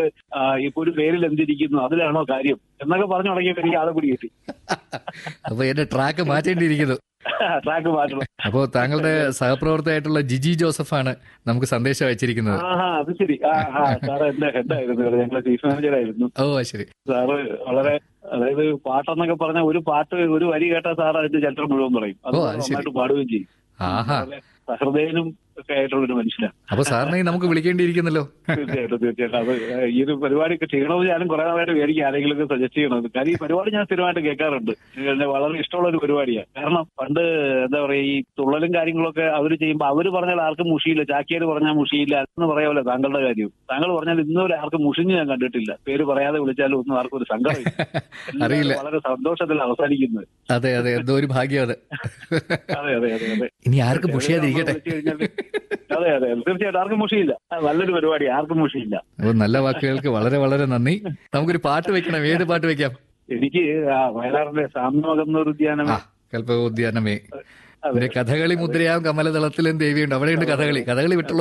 പറഞ്ഞിട്ട് ആ, ഇപ്പൊ ഒരു പേരിൽ എന്തിരിക്കുന്നു അതിലാണോ കാര്യം എന്നൊക്കെ പറഞ്ഞു തുടങ്ങിയപ്പോ എനിക്ക് ആളെ പിടി കിട്ടി അപ്പൊ എന്റെ ട്രാക്ക് മാറ്റേണ്ടിയിരിക്കുന്നു ട്രാക്ക് മാറ്റണം അപ്പോ താങ്കളുടെ സഹപ്രവർത്തകയായിട്ടുള്ള ജിജി ജോസഫാണ് നമുക്ക് സന്ദേശം അയച്ചിരിക്കുന്നത് ആഹാ അത് ശരി ആ ആ സാറ് എന്റെ ഹെഡായിരുന്നു ഞങ്ങളെ ചീഫ് മാനേജർ ആയിരുന്നു ഓ ശരി സാറ് വളരെ അതായത് പാട്ടെന്നൊക്കെ പറഞ്ഞ ഒരു പാട്ട് ഒരു വരി കേട്ടാൽ സാർ അതിന്റെ ചരിത്രം മുഴുവൻ പറയും അത് ഓ, അത് ശരി. നന്നായിട്ട് പാടുകയും ചെയ്യും ആഹാ വളരെ സഹൃദയനും ഒക്കെ ആയിട്ടുള്ള ഒരു മനുഷ്യനാണ് അപ്പൊ സാറിനെ നമുക്ക് വിളിക്കേണ്ടിയിരിക്കുന്നല്ലോ തീർച്ചയായിട്ടും തീർച്ചയായിട്ടും അത് ഈ ഒരു പരിപാടി ഒക്കെ ചെയ്യണമെന്ന് ഞാനും കുറെ നാളായിട്ട് വിചാരിക്കും ആരെങ്കിലും ഒക്കെ സജസ്റ്റ് ചെയ്യണമെന്ന് കാര്യം ഈ പരിപാടി ഞാൻ സ്ഥിരമായിട്ട് കേൾക്കാറുണ്ട് എന്നെ വളരെ ഇഷ്ടമുള്ള ഒരു പരിപാടിയാണ് കാരണം പണ്ട് എന്താ പറയാ ഈ തുള്ളലും കാര്യങ്ങളൊക്കെ അവർ ചെയ്യുമ്പോൾ അവർ പറഞ്ഞാൽ ആർക്കും മുഷിയില്ല ചാക്കിയാർ പറഞ്ഞാൽ മുഷിയില്ല എന്ന് പറയാമല്ലോ താങ്കളുടെ കാര്യം താങ്കൾ പറഞ്ഞാൽ ഇന്നുവരെ ആർക്കും മുഷിഞ്ഞ് ഞാൻ കണ്ടിട്ടില്ല പേര് പറയാതെ വിളിച്ചാലും ഒന്നും ആർക്കും ഒരു സങ്കടമില്ല എല്ലാവരും അറിയില്ല. വളരെ സന്തോഷത്തിൽ അവസാനിക്കുന്നത് അതെ അതെ എന്തോ ഒരു ഭാഗ്യം അത് അതെ അതെ അതെ അതെ ഇനി ആർക്കും മുഷിയാതിരിക്കട്ടെ വിളിച്ചു കഴിഞ്ഞാല് അതെ അതെ തീർച്ചയായിട്ടും ആർക്കും മുഷിയില്ല ആ, നല്ലൊരു പരിപാടി ആർക്കും മുഷിയില്ല അപ്പൊ നല്ല വാക്കുകൾക്ക് വളരെ വളരെ നന്ദി നമുക്കൊരു പാട്ട് വെക്കണം ഏത് പാട്ട് വെക്കാം എനിക്ക് ആ വയലാറിന്റെ സാമ്യമകന്നൂർ ഉദ്യാനം ആ കൽപ്പക ഉദ്യാനമേ അതെ പിന്നെ കഥകളി മുദ്രയാം കമലതളത്തിലും ദേവിയുണ്ട് അവിടെയുണ്ട് കഥകളി കഥകളി വിട്ടുള്ള